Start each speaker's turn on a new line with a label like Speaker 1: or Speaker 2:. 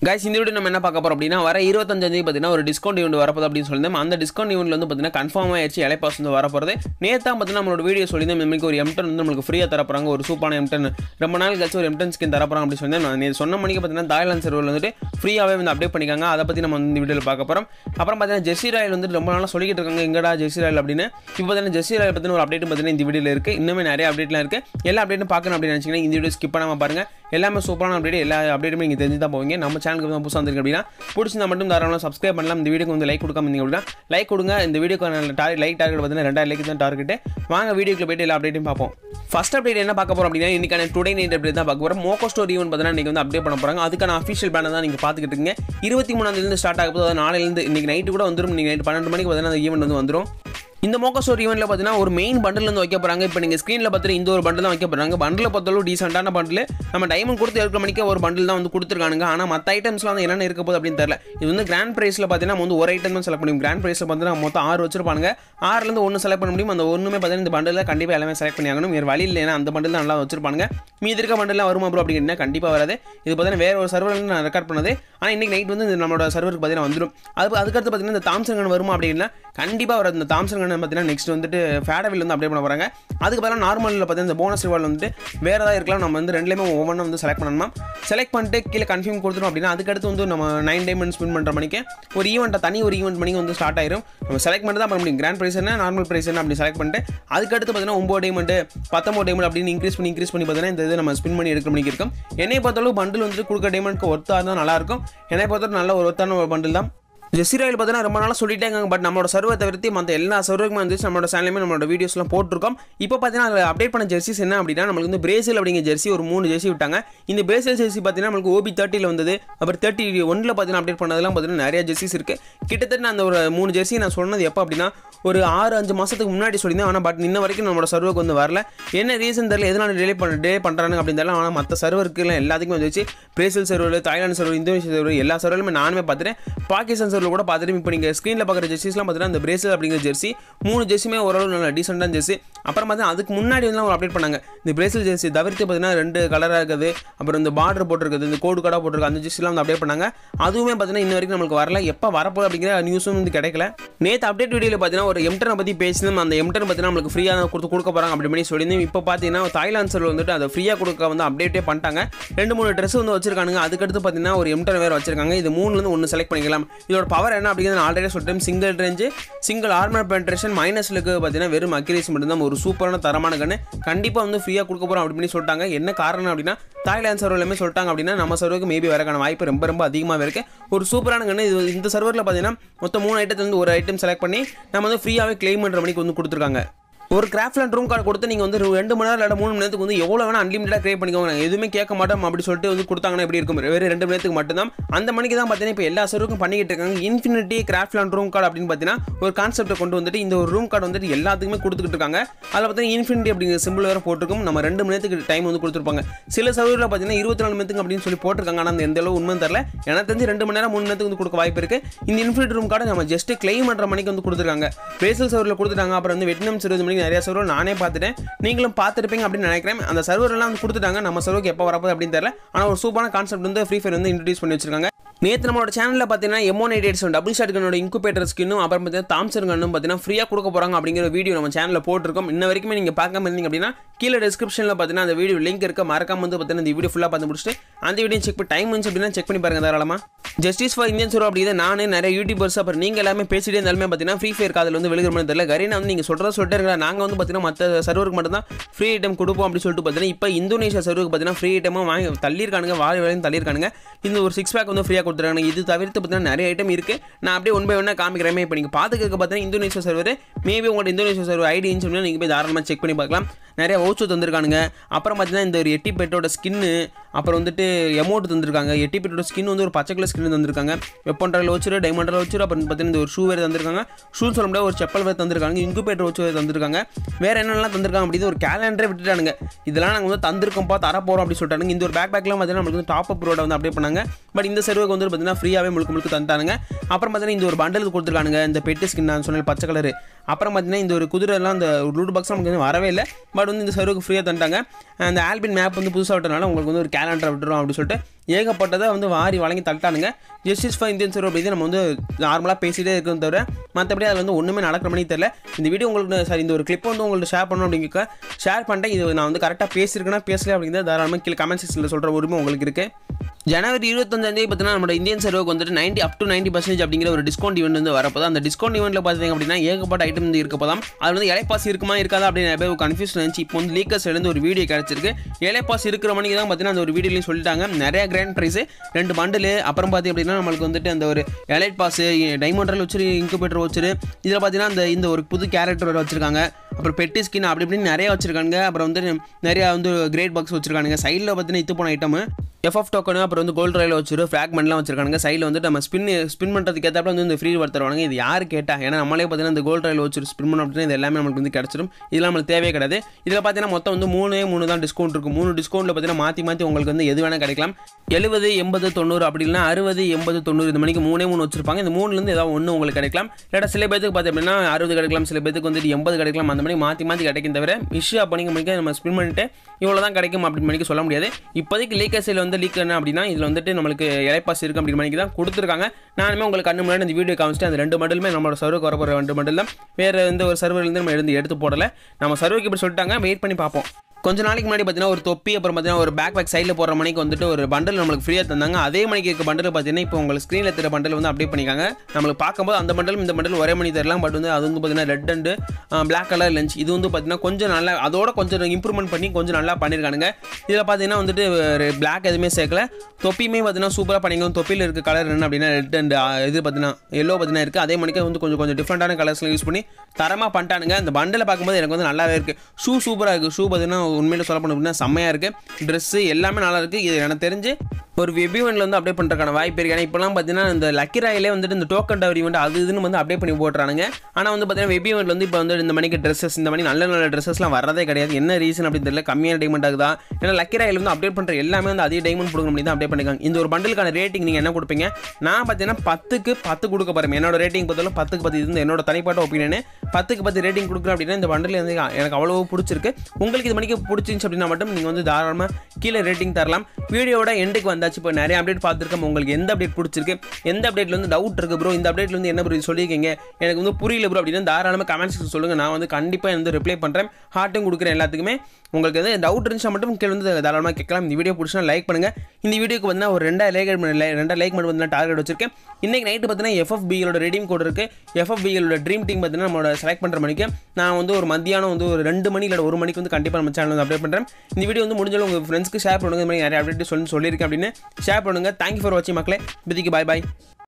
Speaker 1: guys இந்த video நம்ம என்ன பார்க்க போறோம் அப்படின்னா வர இருபத்தஞ்சாந்தேதி பார்த்தீங்கன்னா ஒரு டிஸ்கவுண்ட் ஈவெண்ட் வரப்போது அப்படின்னு சொல்லியிருந்தோம் அந்த டிஸ்கவுண்ட் ஈவெண்ட்ல வந்து பார்த்தீங்கன்னா கன்ஃபார்ம் ஆயிடுச்சு இலை பாஸ் வந்து வரப்போகிறது நேற்று பார்த்தீங்கன்னா நம்மளோட வீடியோ சொல்லியிருந்தோம் இந்த மாதிரி ஒரு எம்டன் வந்து நம்மளுக்கு ஃப்ரீயாக தரப்போறாங்க ஒரு சூப்பான எம்டன் ரொம்ப நாள் கழிச்சு ஒரு எம்டன் ஸ்கின் தரப்போறாங்க அப்படின்னு சொல்லி நான் நேற்று சொன்ன மணிக்கு பார்த்தீங்கன்னா தாய்லாந்து சர்வரில் வந்துட்டு ஃப்ரீயாகவே வந்து அப்டேட் பண்ணிக்காங்க அதை பற்றி நம்ம வந்து இந்த வீடியோவில் பார்க்க போகிறோம் அப்புறம் பார்த்தீங்கன்னா ஜெர்சி ராயல் வந்து ரொம்ப நாளாக சொல்லிக்கிட்டு இருக்காங்க எங்கடா ஜெர்சி ராயல் அப்படின்னு இப்போ பார்த்தீங்கன்னா ஜெர்சி ராயல் பற்றின ஒரு அப்டேட் பார்த்தீங்கன்னா இந்த வீடியோவில் இருக்குது இன்னுமே நிறைய அப்டேட்லாம் இருக்குது எல்லா அப்டேட்டும் பார்க்கணும் அப்படின்னு நினச்சிங்கன்னா இந்த வீடியோ ஸ்கிப் பண்ணாமல் பாருங்க எல்லாமே சூப்பரான அப்டேட் எல்லா அப்டேட்டுமே நீங்கள் தெரிஞ்சு தான் போவீங்க நம்ம சேனலுக்கு தான் புதுசாக வந்திருக்கு அப்படின்னா பிடிச்சிருந்தா மட்டும் தாராளமாக சப்ஸ்கிரைப் பண்ணலாம் இந்த வீடியோக்கு வந்து லைக் கொடுக்காம இருந்தீங்க அப்படின்னா லைக் கொடுங்க இந்த வீடியோக்கு டார்கெட் லைக் டார்கெட் பார்த்தீங்கன்னா ரெண்டாயிரம் லைக் தான் டார்கெட் வாங்க வீடியோக்கு போயிட்டு எல்லா அப்டேட்டையும் பார்ப்போம் ஃபர்ஸ்ட் அப்டேட் என்ன பார்க்க போறோம் அப்படின்னா இன்னைக்கான டுடே நைட் அப்டேட் தான் பார்க்க போகிறோம் மோகோ ஸ்டோரி ஈவெண்ட் பார்த்தீங்கன்னா இன்னைக்கு வந்து அப்டேட் பண்ண போகிறாங்க அதுக்கான அஃபிஷியல் பேனர் தான் நீங்கள் பார்த்துக்கிட்டு இருக்கீங்க இருபத்தி மூணாந்தேதி ஸ்டார்ட் ஆக போது அதாவது நாளையிலேருந்து இன்னைக்கு நைட்டு கூட வந்துடும் இன்னைக்கு நைட் பன்னெண்டு மணிக்கு பார்த்தீங்கன்னா அந்த ஈவெண்ட் வந்து வந்துடும் இந்த மோக்கோ ஸ்டோர் ஈவெண்ட்டில் பார்த்தீங்கன்னா ஒரு மெயின் பண்டில் வந்து வைக்க போகிறாங்க இப்போ நீங்கள் ஸ்க்ரீனில் பார்த்துட்டு இந்த ஒரு பண்டில் தான் வைக்க போகிறாங்க பண்டில் பார்த்தாலும் டீசெண்டான பண்டில் நம்ம டைமண்ட் கொடுத்து இருக்கிற மணிக்கு ஒரு பண்டில் தான் வந்து கொடுத்துருக்கானுங்க ஆனால் மற்ற ஐட்டம்ஸ்லாம் வந்து என்னென்ன இருக்க போகுது அப்படின்னு தெரியல இது வந்து கிராண்ட் ப்ரைஸில் பார்த்தீங்கன்னா நம்ம வந்து ஒரு ஐட்டம் தான் செலக்ட் முடியும் கிராண்ட் ப்ரைஸில் பார்த்தீங்கன்னா மொத்தம் ஆறு வச்சிருப்பாங்க ஆறுலேருந்து ஒன்று செலக்ட் பண்ண முடியும் அந்த ஒன்றுமே பார்த்தீங்கன்னா இந்த பண்டில் கண்டிப்பாக எல்லாமே செலக்ட் பண்ணி ஆகணும் வேறு வழி இல்லை ஏன்னா அந்த பண்டில் தான் நல்லா வச்சிருப்பாங்க மீதி இருக்க பண்டிலாம் வருமா ப்ரோ அப்படின்னா கண்டிப்பாக வராது இது பார்த்தீங்கன்னா வேற ஒரு சர்வரில் நான் ரெக்கார்ட் பண்ணது ஆனால் இன்னைக்கு நைட் வந்து இது நம்மளோட சர்வருக்கு பார்த்தீங்கன்னா வந்துடும் அது அதுக்கடுத்து பார்த்தீங்கன்னா இந்த தாம்சன் கன் வருமா அப்படின்னா கண்டிப்பாக வராது இந்த தாம்சன் கன் பார்த்தீங்கன்னா நெக்ஸ்ட் வந்துட்டு ஃபேடவில் வந்து அப்டேட் பண்ண போகிறாங்க அதுக்கு பதிலாக நார்மலில் பார்த்தீங்கன்னா இந்த போனஸ் ரிவார்டு வந்துட்டு வேறு ஏதாவது இருக்கலாம் நம்ம வந்து ரெண்டுலேயுமே ஒவ்வொன்றும் வந்து செலக்ட் பண்ணணுமா செலக்ட் பண்ணிட்டு கீழே கன்ஃபியூம் கொடுத்துரும் அப்படின்னா அதுக்கடுத்து வந்து நம்ம நைன் டைமண்ட் ஸ்பின் பண்ணுற மணிக்கு ஒரு ஈவெண்ட்டை தனி ஒரு ஈவெண்ட் மணிக்கு வந்து ஸ்டார்ட் ஆயிரும் நம்ம செலக்ட் பண்ணி தான் பண்ண முடியும் கிராண்ட் ப்ரைஸ் என்ன நார்மல் ப்ரைஸ் என்ன அப்படி செலக்ட் பண்ணிட்டு அதுக்கடுத்து பார்த்தீங்கன்னா ஒம்பது டைமண்ட் பத்தொம்பது டைமண்ட் அப்படின்னு இன்க்ரீஸ் பண்ணி இன்க்ரீஸ் பண்ணி பார்த்தீங்கன்னா இந்த இது நம்ம ஸ்பின் பண்ணி எடுக்கிற மணிக்கு இருக்கும் என்னை பொறுத்தளவு பண்டில் வந்து கொடுக்குற டைமண்ட்க்கு ஒர்த்தாக இருந்தால் நல்லாயிருக்கும் என்னை பொறுத்தவரை நல்ல ஒரு ஒர்த்தான ஒரு பண்டில் தான் ஜெசிராயில் பார்த்தீங்கன்னா ரொம்ப நாளாக சொல்லிட்டே இருக்காங்க பட் நம்மளோட சர்வை தவிர்த்து மற்ற எல்லா சர்வருக்குமே வந்து நம்மளோட சேனலுமே நம்மளோட வீடியோஸ்லாம் போட்டிருக்கோம் இப்போ பார்த்தீங்கன்னா அதில் அப்டேட் பண்ண ஜெர்சிஸ் என்ன அப்படின்னா நம்மளுக்கு வந்து பிரேசில் அப்படிங்கிற ஜெர்சி ஒரு மூணு ஜெர்சி விட்டாங்க இந்த பிரேசில் ஜெர்சி பார்த்தீங்கன்னா நம்மளுக்கு ஓபி தேர்ட்டியில் வந்தது அப்புறம் தேர்ட்டி ஒன்றில் பார்த்தீங்கன்னா அப்டேட் பண்ணதெல்லாம் பார்த்தீங்கன்னா நிறைய ஜெர்சிஸ் இருக்குது கிட்டத்தட்ட அந்த ஒரு மூணு ஜெர்சி நான் சொன்னது எப்போ அப்படின்னா ஒரு ஆறு அஞ்சு மாதத்துக்கு முன்னாடி சொல்லியிருந்தேன் ஆனால் பட் இன்ன வரைக்கும் நம்மளோட சர்வருக்கு வந்து வரல என்ன ரீசன் தெரியல எதனால டிலே பண்ண டே பண்ணுறாங்க அப்படின்னு தெரியல ஆனால் மற்ற சர்வருக்குலாம் எல்லாத்துக்குமே வந்துச்சு Brazil server Thailand server Indonesia server எல்லா சர்வருமே நானுமே பார்த்துட்டேன் பாகிஸ்தான் சர்வரில் கூட பார்த்துட்டு இப்போ நீங்கள் ஸ்க்ரீனில் பார்க்குற ஜெர்சிஸ்லாம் பார்த்தீங்கன்னா இந்த பிரேசில் அப்படிங்கிற ஜெர்சி மூணு ஜெர்சியுமே ஓரளவு நல்ல டீசெண்டான ஜெர்சி அப்புறம் பார்த்தீங்கன்னா அதுக்கு முன்னாடி வந்து ஒரு அப்டேட் பண்ணாங்க இந்த பிரேசில் ஜெர்சி தவிர்த்து பார்த்தீங்கன்னா ரெண்டு கலராக இருக்குது அப்புறம் இந்த பார்டர் போட்டிருக்குது இந்த கோடு கடை போட்டிருக்கு அந்த ஜெர்சிலாம் வந்து அப்டேட் பண்ணாங்க அதுவுமே பார்த்தீங்கன்னா இன்ன வரைக்கும் நம்மளுக்கு வரல எப்போ வரப்போகுது அப்படிங்கிற நியூஸும் வந்து கிடைக்கல நேற்று அப்டேட் வீடியோவில் பார்த்தீங்கன்னா ஒரு எம்டனை பற்றி பேசினோம் அந்த எம்டன் பார்த்தீங்கன்னா நம்மளுக்கு ஃப்ரீயாக கொடுத்து கொடுக்க போகிறாங்க அப்படி பண்ணி சொல்லியிருந்தோம் இப்போ பார்த்தீங்கன்னா தாய்லாந்து சர்வர் வந்துட்டு அதை ஃப்ரீயாக கொடுக்க வந்து அப்டேட்டே பண்ணிட்டாங்க ரெண்டு மூணு ட்ரெஸ் வந்து வச்சிருக்கானுங்க அதுக்கடுத்து பார்த்தீங்கன்னா ஒரு எம்டன் வேறு வச்சிருக்காங்க இது மூணுலேருந்து ஒன்று செலக்ட் பண்ணிக்கலாம் இதோட பவர் என்ன அப்படிங்கிறது நான் ஆல்ரெடி சொல்லிட்டேன் single range single armour penetration மைனஸ்லுக்கு பார்த்தீங்கன்னா வெறும் அக்யூரேசி மட்டும்தான் ஒரு சூப்பரான தரமான கண்ணு கண்டிப்பாக வந்து ஃப்ரீயாக கொடுக்க போகிறோம் அப்படி பண்ணி சொல்லிட்டாங்க என்ன காரணம் அப்படின்னா தாய்லாந்து சர்வர் எல்லாமே சொல்லிட்டாங்க அப்படின்னா நம்ம சர்வருக்கு மேபி வரக்கான வாய்ப்பு ரொம்ப ரொம்ப அதிகமாக இருக்குது ஒரு சூப்பரான கண்ணு இது இந்த சர்வரில் பார்த்தீங்கன்னா மொத்தம் மூணு ஐட்டத்துல இருந்து ஒரு ஐட்டம் செலக்ட் பண்ணி நம்ம வந்து ஃப்ரீயாகவே கிளைம் பண்ணுற மணிக்கு வந்து கொடுத்துருக்காங்க ஒரு கிராஃப்ட்லேண்ட் ரூம் கார்டு கொடுத்து நீங்கள் வந்து ஒரு ரெண்டு மணி நேரம் இல்லை மூணு மணி நேரத்துக்கு வந்து எவ்வளோ வேணால் அன்லிமிட்டடாக கிரியேட் பண்ணிக்கோங்க நாங்கள் எதுவுமே கேட்க மாட்டோம் அப்படி சொல்லிட்டு வந்து கொடுத்தாங்கன்னா எப்படி இருக்கும் வெறும் ரெண்டு மணி நேரத்துக்கு மட்டும்தான் அந்த மணிக்கு தான் பார்த்தீங்கன்னா இப்போ எல்லா சர்வருக்கும் பண்ணிக்கிட்டு இருக்காங்க இன்ஃபினிட்டி கிராஃப்ட்லேண்ட் ரூம் கார்டு அப்படின்னு பார்த்தீங்கன்னா ஒரு கான்செப்ட்டை கொண்டு வந்துட்டு இந்த ஒரு ரூம் கார்டு வந்துட்டு எல்லாத்துக்குமே கொடுத்துக்கிட்டு இருக்காங்க அதில் பார்த்தீங்கன்னா இன்ஃபினிட்டி அப்படிங்கிற சிம்பிள் வேறு போட்டிருக்கும் நம்ம ரெண்டு மணி நேரத்துக்கு டைம் வந்து கொடுத்துருப்பாங்க சில சர்வரில் பார்த்தீங்கன்னா இருபத்தி நாலு மணி நேரத்துக்கு அப்படின்னு சொல்லி போட்டிருக்காங்க ஆனால் அந்த எந்த அளவு உண்மை தெரியல எனக்கு தெரிஞ்சு ரெண்டு மணி நேரம் மூணு நேரத்துக்கு வந்து கொடுக்க வாய்ப்பு இருக்குது இந்த இன்ஃபினிட்டி ரூம் கார்டு நம்ம ஜஸ்ட் கிளைம் பண்ணுற மணிக்கு வந்து கொடுத்துருக்காங்க பேசல் சர்வரில் கொடுத்துட்டாங்க அப்புறம் வந்து வெட்னம் இருபது மணிக்கு நிறைய சர்வர் நானே பார்த்துட்டேன் நீங்களும் பார்த்துருப்பீங்க அப்படின்னு நினைக்கிறேன் அந்த சர்வரெல்லாம் வந்து கொடுத்துட்டாங்க நம்ம சர்வருக்கு எப்போ வரப்போகுது அப்படின்னு தெரியல ஆனால் ஒரு சூப்பரான கான்செப்ட் வந்து ஃப்ரீ ஃபயர் வந்து இன்ட்ரடியூஸ் பண்ணி வச்சிருக்காங்க நேற்று நம்மளோட சேனலில் பார்த்தீங்கன்னா எமோன் எயிட் எயிட் டபுள் ஷாட் கண்ணோட இன்குபேட்டர் ஸ்கின்னும் அப்புறம் பார்த்தீங்கன்னா தாம்சன் கண்ணும் பார்த்தீங்கன்னா ஃப்ரீயாக கொடுக்க போகிறாங்க அப்படிங்கிற வீடியோ நம்ம சேனலில் போட்டிருக்கோம் இன்ன வரைக்குமே நீங்கள் பார்க்காம இருந்தீங்க அப்படின்னா கீழே டிஸ்கிரிப்ஷனில் பார்த்தீங்கன்னா அந்த வீடியோ லிங்க் இருக்க மறக்காம வந்து பார்த்தீங்கன்னா இந்த வீடியோ ஃபுல்லாக பார்த்து முடிச்சுட்டு அந்த வீடியோ செக் பண்ணி டைம் இருந்துச்சு அப்படின்னா செக் பண்ணி பாருங்க தாராளமாக ஜஸ்டிஸ் ஃபார் இந்தியன் சர்வ் அப்படிங்கிறது நானே நிறைய யூடியூபர்ஸ் அப்புறம் நீங்கள் எல்லாமே பேசிட்டே இருந்தாலுமே பார்த்தீங்கன்னா ஃப்ரீ ஃபயர் காதில் வந்து விழுகிற மாதிரி தெரியல கரீனா வந்து நீங்கள் சொல்கிறத சொல்லிட்டு இருக்கா நாங்கள் வந்து பார்த்தீங்கன்னா மற்ற சர்வருக்கு மட்டும் தான் ஃப்ரீ ஐட்டம் கொடுப்போம் அப்படின்னு சொல்லிட்டு பார்த்தீங்கன்னா இப்போ இந்தோனேஷியா சர்வருக்கு பார்த்தீங்கன்னா ஃப்ரீ ஐட்டமாக வாங்கி தள்ளியிருக்கானுங்க வாழ வேலையும் தள்ளியிருக்கானுங்க இந்த ஒரு சிக்ஸ் பேக் வந்து ஃப்ரீயாக கொடுத்துருக்காங்க இது தவிர்த்து பார்த்தீங்கன்னா நிறைய ஐட்டம் இருக்குது நான் அப்படியே ஒன் பை ஒன்னாக காமிக்கிறேன் இப்போ நீங்கள் பார்த்துக்க பார்த்தீங்கன்னா இந்தோனேஷியா சர்வர் மேபி உங்களோட இந்தோனேஷியா சர்வர் ஐடின்னு சொன்னால் நீங்கள் போய் தாராளமாக செக் பண்ணி பார்க்கலாம் நிறைய வவுச்சர் தந்திருக்கானுங்க அப்புறம் பார்த்தீங்கன்னா இந்த ஒரு எட்டி பெட்டோட ஸ்கின்னு அப்புறம் வந்துட்டு எமௌண்ட் தந்திருக்காங்க எட்டி பெட்டோட ஸ்கின் வந்து ஒரு பச்சை கலர் ஸ்கின் தந்திருக்காங்க வெப்பன்ட்ரில் வச்சுரு டைமண்டில் வச்சுரு அப்புறம் பார்த்தீங்கன்னா இந்த ஒரு ஷூ வேறு தந்திருக்காங்க ஷூ சொல்ல முடியாது ஒரு செப்பல் வேறு தந்திருக்காங்க இன்குபேட்டர் வச்சு வேறு தந்திருக்காங்க வேறு என்னென்னலாம் தந்திருக்காங்க அப்படின்னு ஒரு கேலண்டரே விட்டுட்டானுங்க இதெல்லாம் நாங்கள் வந்து தந்திருக்கோம்ப்பா தர போகிறோம் அப்படின்னு சொல்லிட்டாங்க இந்த ஒரு பேக் பேக்லாம் பார்த்தீங்கன்னா நம்மளுக்கு வந்து டாப் அப் ரோட வந்து அப்டேட் பண்ணாங்க பட் இந்த சர்வருக்கு வந்து பார்த்தீங்கன்னா ஃப்ரீயாகவே முழுக்க முழுக்க தந்துட்டானுங்க அப்புறம் பார்த்தீங்கன்னா இந்த ஒரு பண்டல் கொடுத்துருக்கானுங்க இந்த பெட்டு ஸ்கின் நான் சொன்னேன் பச்சை கலர் அப்புறம் பார்த்தீங்கன்னா இந்த ஒரு குதிரைலாம் இந்த லூட் பாக்ஸ் நமக்கு வந்து வரவே இல்லை பட் வந்து இந்த சர்வருக்கு ஃப்ரீயாக தந்துட்டாங்க அந்த ஆல்பின் மேப் வந்து புதுசாக விட்டனால உங்களுக்கு வந்து ஒரு கேலண்டரை விட்டுரும் அப்படின்னு சொல்லிட்டு ஏகப்பட்டதை வந்து வாரி வழங்கி தள்ளிட்டானுங்க ஜஸ்டிஸ் ஃபார் இந்தியன் சர்வர் அப்படி நம்ம வந்து நார்மலாக பேசிகிட்டே இருக்கோம் தவிர மற்றபடி அதில் வந்து ஒன்றுமே நடக்கிற மாதிரி தெரியல இந்த வீடியோ உங்களுக்கு சாரி இந்த ஒரு கிளிப் வந்து உங்களுக்கு ஷேர் பண்ணணும் அப்படிங்க ஷேர் பண்ணிட்டேன் இது நான் வந்து கரெக்டாக பேசியிருக்கேன்னா பேசல அப்படிங்கிறத தாராளமாக கீழே கமெண்ட் செக்ஷனில் சொல்கிற உரிமை உங்களுக்கு இருக்குது ஜனவரி இருபத்தஞ்சாந்தேதி பார்த்தீங்கன்னா நம்ம இந்தியன் சர்வருக்கு வந்துட்டு ninety up to ninety percentage அப்படிங்கிற ஒரு டிஸ்கவுண்ட் ஈவெண்ட் வந்து வரப்போது அந்த டிஸ்கவுண்ட் ஈவெண்ட்டில் பார்த்தீங்க அப்படின்னா ஏகப்பட்ட ஐட்டம் வந்து இருக்க போதாம் அது வந்து இலைப்பாஸ் இருக்குமா இருக்காதா அப்படின்னு நிறைய பேர் கன்ஃபியூஸ் இருந்துச்சு இப்போ வந்து லீக்கர்ஸ் இருந்து ஒரு வீடியோ கிடச்சிருக்கு இலைப்பாஸ் இருக்கிற மணிக்கு தான் பார்த்தீங்கன்னா அந்த ஒரு வீடியோலையும் சொல்லிட்டாங்க நிறைய கிராண்ட் ப்ரைஸ் ரெண்டு பண்டில் அப்புறம் பார்த்தீங்க அப்படின்னா நம்மளுக்கு வந்துட்டு அந்த ஒரு எலைட் பாஸ் டைமண்ட் வச்சு இன்குபேட்டர் வச்சுரு இதில் பார்த்தீங்கன்னா அந்த இந்த ஒரு புது கேரக்டர் வச்சிருக்காங்க அப்புறம் பெட்டி ஸ்கின் அப்படி இப்படின்னு நிறைய வச்சிருக்காங்க அப்புறம் வந்து நிறைய வந்து கிரேட் பாக்ஸ் வச்சிருக்காங்க சைடில் பார்த்தீங்கன்னா இது போன ஐட்டம் எஃப்எஃப் டோக்கனு அப்புறம் வந்து கோல்டு ரயில் வச்சிரு ஃப்ராக்மெண்ட்லாம் வச்சிருக்காங்க சைடில் வந்து நம்ம ஸ்பின் ஸ்பின் பண்ணுறதுக்கு ஏற்றப்பல வந்து இந்த ஃப்ரீ தருவாங்க இது யார் கேட்டா ஏன்னா நம்மளே பார்த்தீங்கன்னா இந்த கோல்டு ரயில் வச்சு ஸ்பின் பண்ண அப்படின்னா இது எல்லாமே நம்மளுக்கு வந்து கிடச்சிடும் இதெல்லாம் நம்மளுக்கு தேவையே கிடையாது இதில் பார்த்தீங்கன்னா மொத்தம் வந்து மூணே மூணு தான் டிஸ்கவுண்ட் இருக்கும் மூணு டிஸ்கவுண்ட்டில் பார்த்தீங்கன்னா மாற்றி மாற்றி உங்களுக்கு வந்து எது வேணால் கிடைக்கலாம் எழுபது எண்பது தொண்ணூறு அப்படி இல்லைனா அறுபது எண்பது தொண்ணூறு இந்த மணிக்கு மூணே மூணு வச்சிருப்பாங்க இந்த மூணுலேருந்து ஏதாவது ஒன்று உங்களுக்கு கிடைக்கலாம் இல்லாட்டா சில பேருக்கு பார்த்து அப்படின்னா அறுபது கிடைக்கலாம் சில பேருக்கு வந்துட்டு எண்பது கிடைக்கலாம் அந்த மாதிரி மாற்றி மாற்றி கிடைக்கும் தவிர விஷயம் அப்படிங்க மணிக்கு நம்ம ஸ்பின் பண்ணிட்டு இவ்வளோ தான் கிடைக்கும் அப்படின்னு மணிக்கு சொல்ல முடியாது இப்போதைக்கு லீக்கர்ஸில் வந்து லீக் என்ன அப்படின்னா இதில் வந்துட்டு நம்மளுக்கு இலைப்பாஸ் இருக்குது அப்படின்னு மணிக்கு தான் கொடுத்துருக்காங்க நானுமே உங்களுக்கு கண்ணு முன்னாடி இந்த வீடியோ காமிச்சிட்டு அந்த ரெண்டு மண்டலுமே நம்மளோட சர்வருக்கு வர போகிற ரெண்டு மண்டல் தான் வேறு எந்த ஒரு சர்வர்லேருந்து நம்ம எடுத்து எடுத்து போடலை நம்ம சர்வருக்கு இப்படி சொல்லிட்டாங்க வெயிட் பண்ணி பார்ப்போம் கொஞ்ச நாளைக்கு முன்னாடி பார்த்தீங்கன்னா ஒரு தொப்பி அப்புறம் பார்த்தீங்கன்னா ஒரு பேக் பேக் சைடில் போகிற மணிக்கு வந்துட்டு ஒரு பண்டல் நம்மளுக்கு ஃப்ரீயாக தந்தாங்க அதே மணிக்கு இருக்க பண்டல் பார்த்தீங்கன்னா இப்போ உங்களுக்கு ஸ்க்ரீனில் தெரிய பண்டல் வந்து அப்டேட் பண்ணிக்காங்க நம்மளுக்கு பார்க்கும்போது அந்த பண்டலும் இந்த பண்டல் ஒரே மணி தரலாம் பட் வந்து அது வந்து பார்த்தீங்கன்னா red and black colour launch இது வந்து பார்த்தீங்கன்னா கொஞ்சம் நல்லா அதோட கொஞ்சம் இம்ப்ரூவ்மெண்ட் பண்ணி கொஞ்சம் நல்லா பண்ணியிருக்கானுங்க இதில் பார்த்தீங்கன்னா வந்துட்டு பிளாக் எதுவுமே சேர்க்கல தொப்பியுமே பார்த்தீங்கன்னா சூப்பராக பண்ணிங்க தொப்பியில் இருக்க கலர் என்ன அப்படின்னா ரெட் அண்ட் இது பார்த்தீங்கன்னா எல்லோ பார்த்தீங்கன்னா இருக்குது அதே மணிக்கு வந்து கொஞ்சம் கொஞ்சம் டிஃப்ரெண்ட்டான கலர்ஸ்லாம் யூஸ் பண்ணி தரமாக பண்ணிட்டானுங்க இந்த பண்டில் பார்க்கும்போது எனக்கு வந்து நல்லாவே இருக்குது ஷூ சூப்பராக இருக்குது ஷூ பார்த்தீங்கன்னா உண்மையில சொல்ல போனோம் அப்படின்னா செம்மையாக இருக்குது ட்ரெஸ்ஸு எல்லாமே நல்லா இருக்குது இது எனக்கு தெரிஞ்சு ஒரு வெப் ஈவெண்ட்டில் வந்து அப்டேட் பண்ணுறதுக்கான வாய்ப்பு இருக்குது ஏன்னா இப்போலாம் பார்த்தீங்கன்னா இந்த லக்கி ராயிலே வந்துட்டு இந்த டோக்கன் டவர் ஈவெண்ட் அது இதுன்னு வந்து அப்டேட் பண்ணி போட்டுறானுங்க ஆனால் வந்து பார்த்தீங்கன்னா வெப் ஈவெண்ட் வந்து இப்போ வந்து இந்த மணிக்கு ட்ரெஸ்ஸஸ் இந்த மாதிரி நல்ல நல்ல ட்ரெஸ்ஸஸ்லாம் வரதே கிடையாது என்ன ரீசன் அப்படின்னு தெரியல கம்மியான டைமண்ட் ஆகுதா ஏன்னா லக்கி ராயில் வந்து அப்டேட் பண்ணுற எல்லாமே வந்து அதே டைமண்ட் கொடுக்கணும் பண்ணி தான் அப்டேட் பண்ணிருக்காங்க இந்த ஒரு பண்டலுக்கான ரேட்டிங் நீங்கள் என்ன கொடுப்பீங்க நான் பார்த்தீங்கன்னா பத்துக்கு பத்து கொடுக்க போகிறேன் என்னோட ரேட்டிங் பார்த்தாலும் பத்துக்கு பத்து இது என்னோட தனிப்பட்ட ஒப்பீனியனு பத்துக்கு பத்து ரேட்டிங் கொடுக்குறேன் அப்படின்னா இந்த பண்டில் வந்து எனக்கு அவ்வளோ பிடிச்சிருக்கு உங்களுக்கு இது மணிக்கு பிடிச்சிருந்துச்சு அப்படின்னா மட்டும் நீங்கள் வந்து தாராளமாக கீழே ரேட்டிங் தரலாம் வீடியோட எண்டுக்கு வந்தாச்சு இப்போ நிறைய அப்டேட் பார்த்துருக்கோம் உங்களுக்கு எந்த அப்டேட் பிடிச்சிருக்கு எந்த அப்டேட்ல வந்து டவுட் இருக்கு ப்ரோ இந்த அப்டேட்ல வந்து என்ன ப்ரோ சொல்லியிருக்கீங்க எனக்கு வந்து புரியல ப்ரோ அப்படின்னு தாராளமாக கமெண்ட்ஸ் சொல்லுங்கள் நான் வந்து கண்டிப்பாக வந்து ரிப்ளை பண்ணுறேன் ஹார்ட்டும் கொடுக்குறேன் எல்லாத்துக்குமே உங்களுக்கு எதாவது டவுட் இருந்துச்சா மட்டும் கீழே வந்து தாராளமாக கேட்கலாம் இந்த வீடியோ பிடிச்சா லைக் பண்ணுங்கள் இந்த வீடியோக்கு வந்து ஒரு ரெண்டாயிரம் லைக் ரெண்டாயிரம் லைக் மட்டும் வந்து டார்கெட் வச்சிருக்கேன் இன்றைக்கி நைட்டு பார்த்தீங்கன்னா எஃப்எஃபிகளோட ரெடீம் கோட் இருக்குது எஃப்எஃபிகளோட ட்ரீம் டீம் பார்த்தீங்கன்னா நம்மளோட செலக்ட் பண்ணுற மணிக்கு நான் வந்து ஒரு மத்தியானம் வந்து ஒரு ரெண்டு மணி இல்லை ஒரு மணிக்கு வந்து கண்டிப்பாக நம்ம சேனல் வந்து அப்டேட் பண்ணுறேன் இந்த வீடியோ வந்து முடிஞ்சாலும் உங்கள் ஃப்ரெண்ட்ஸ்க்கு ஷேர் பண்ணுங்கள் இந்த மாதிரி நிறைய அப்டேட் சொல்லி சொல்லியிருக்கேன் அப்படின்னு ஷேர் பண்ணுங்கள் தேங்க்யூ ஃபார் வாட்சிங் மக்களே இப்போதைக்கு பாய் பாய்